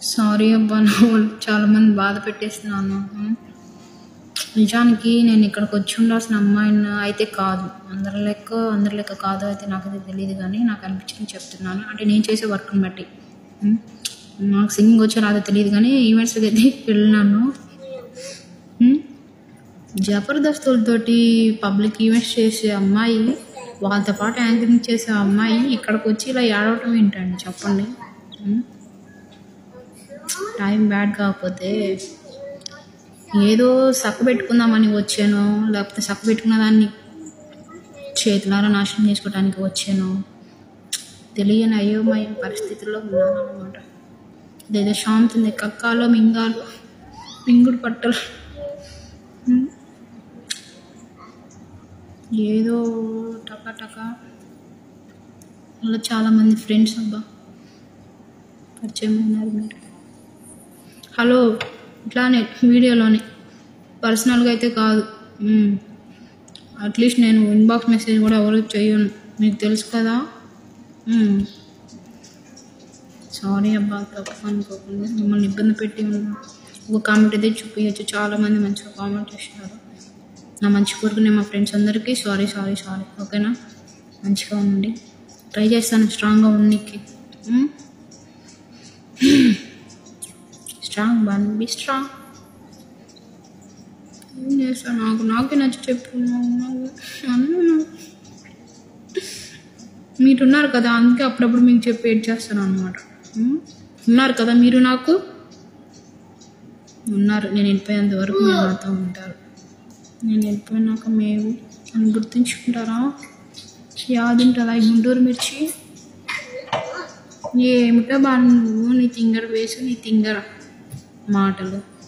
Sorry అబ్బా నా వాళ్ళు చాలా మంది బాధ పెట్టేస్తున్నాను ఉమ్. నిజానికి నేను ఇక్కడికి వచ్చి ఉండాల్సిన అమ్మాయిని అయితే కాదు అందరి లెక్క అందరి లెక్క కాదు అయితే నాకైతే తెలియదు కానీ నాకు అనిపించింది చెప్తున్నాను అంటే నేను చేసే వర్క్ని బట్టి ఉమ్. నాకు సింగింగ్ వచ్చో రాదో తెలియదు కానీ ఈవెంట్స్కి అయితే వెళ్ళినాను ఉమ్. జబర్దస్తులతోటి పబ్లిక్ ఈవెంట్స్ చేసే అమ్మాయి వాళ్ళతో పాటు యాంకరింగ్ చేసే అమ్మాయి ఇక్కడికి వచ్చి ఇలా ఏడవటం ఏంటండి చెప్పండి ఉమ్. టైం బ్యాడ్ కాకపోతే ఏదో సక్క పెట్టుకుందామని వచ్చాను లేకపోతే సక్క పెట్టుకున్న దాన్ని చేతులారా నాశనం చేసుకోవడానికి వచ్చాను తెలియని అయోమయ పరిస్థితుల్లో ఉన్నాను అనమాట లేదా శాంతుంది కక్కాలో మింగాలో మింగుడు పట్టలు ఉమ్. ఏదో టక టక అలా చాలామంది ఫ్రెండ్స్ అబ్బా పరిచయం అయినారు మీరు హలో ఇట్లానే వీడియోలోనే పర్సనల్గా అయితే కాదు అట్లీస్ట్ నేను ఇన్బాక్స్ మెసేజ్ కూడా ఎవరికి చెయ్యను మీకు తెలుసు కదా సారీ అబ్బా తప్పు అనుకోకుండా మిమ్మల్ని ఇబ్బంది పెట్టి ఉన్నాను ఒక కామెంట్ అయితే చూపించచ్చు చాలామంది మంచిగా కామెంట్ చేసినారు నా మంచి కోరుకునే మా ఫ్రెండ్స్ అందరికీ సారీ సారీ సారీ ఓకేనా మంచిగా ఉండండి ట్రై చేస్తాను స్ట్రాంగ్గా ఉండడానికి స్ట్రాంగ్ బన్ బి స్ట్రాంగ్ ఏం చేస్తాను నాకు నాకే నచ్చి చెప్పుకున్నాను మీరున్నారు కదా అందుకే అప్పుడప్పుడు మీకు చెప్పి ఏడ్ చేస్తాను అనమాట ఉన్నారు కదా మీరు నాకు ఉన్నారు నేను వెళ్ళిపోయేంత వరకు మీరు నాతో ఉంటారు నేను వెళ్ళిపోయినాక మేము నన్ను గుర్తుంచుకుంటారా యాది ఉంటుందా ఈ గుంటూరు మిర్చి ఏమిటో బాగా నువ్వు నీ తింగర వేసు నీ తింగర మాటలు